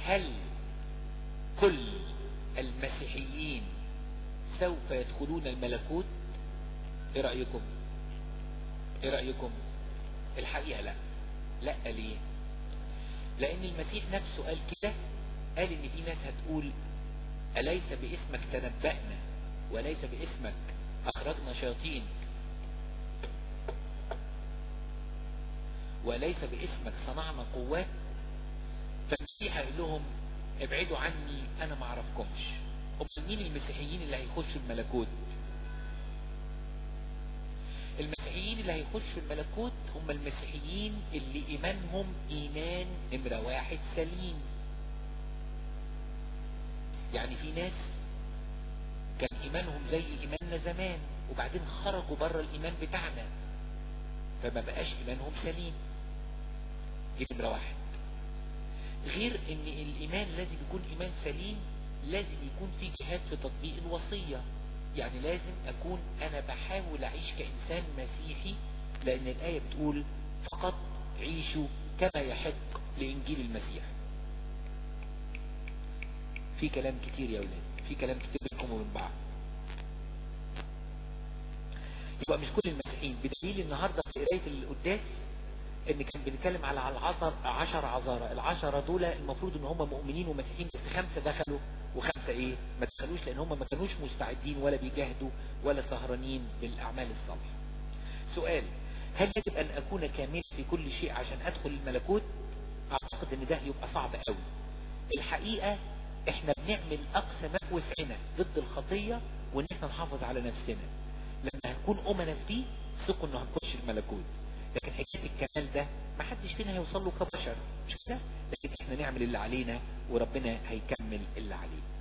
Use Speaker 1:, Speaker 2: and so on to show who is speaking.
Speaker 1: هل كل المسيحيين سوف يدخلون الملكوت ايه رأيكم ايه رأيكم الحقيقة لا لا ليه لان المسيح نفسه قال كده قال ان في ناس هتقول أليس باسمك تنبأنا وليس باسمك أخرجنا شياطين وليس باسمك صنعنا قوات فالمسيح قال لهم ابعدوا عني انا ما اعرفكمش امال مين المسيحيين اللي هيخشوا الملكوت المسيحيين اللي هيخشوا الملكوت هم المسيحيين اللي ايمانهم ايمان نمرة واحد سليم يعني في ناس كان ايمانهم زي ايماننا زمان وبعدين خرجوا بره الايمان بتاعنا فما بقاش ايمانهم سليم دي نمرة واحد غير ان الايمان لازم يكون ايمان سليم لازم يكون في جهاد في تطبيق الوصية يعني لازم اكون انا بحاول اعيش كانسان مسيحي لان الاية بتقول فقط عيشوا كما يحق لانجيل المسيح في كلام كتير يا ولاد في كلام كتير بينكم وبين بعض يبقى مش كل المسيحيين بدليل النهاردة في قراية القداس ان كان بنتكلم على العشر عشر عذارى العشرة دول المفروض ان هم مؤمنين ومسيحيين بس خمسة دخلوا وخمسة ايه ما دخلوش لان هم ما كانوش مستعدين ولا بيجاهدوا ولا سهرانين بالاعمال الصالحة سؤال هل يجب ان اكون كامل في كل شيء عشان ادخل الملكوت اعتقد ان ده يبقى صعب قوي الحقيقة احنا بنعمل اقصى ما في وسعنا ضد الخطية وان احنا نحافظ على نفسنا لما هنكون امنا فيه ثقوا انه هنخش الملكوت لكن حكاية الكمال ده ما حدش فينا هيوصل له كبشر مش كده لكن احنا نعمل اللي علينا وربنا هيكمل اللي عليه